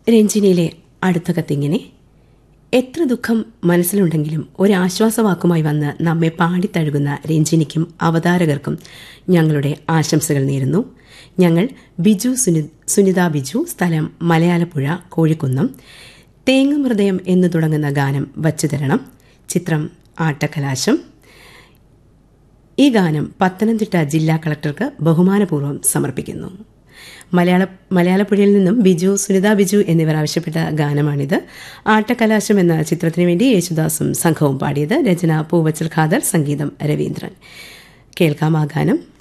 രഞ്ജിനിയിലെ അടുത്ത കത്തിങ്ങനെ എത്ര ദുഃഖം മനസ്സിലുണ്ടെങ്കിലും ഒരാശ്വാസവാക്കുമായി വന്ന് നമ്മെ പാടിത്തഴുകുന്ന രഞ്ജിനിക്കും അവതാരകർക്കും ഞങ്ങളുടെ ആശംസകൾ നേരുന്നു ഞങ്ങൾ ബിജു സുനി സുനിത ബിജു സ്ഥലം മലയാളപ്പുഴ കോഴിക്കുന്നം തേങ്ങുമൃദയം എന്ന് തുടങ്ങുന്ന ഗാനം വച്ചു തരണം ചിത്രം ആട്ടക്കലാശം ഈ ഗാനം പത്തനംതിട്ട ജില്ലാ കളക്ടർക്ക് ബഹുമാനപൂർവ്വം സമർപ്പിക്കുന്നു മലയാള മലയാളപ്പുഴയിൽ നിന്നും ബിജു സുനിത ബിജു എന്നിവർ ആവശ്യപ്പെട്ട ഗാനമാണിത് ആട്ടക്കലാശം എന്ന ചിത്രത്തിനു വേണ്ടി യേശുദാസും സംഘവും പാടിയത് രചന പൂവച്ചൽ ഖാദർ സംഗീതം രവീന്ദ്രൻ കേൾക്കാം ആ ഗാനം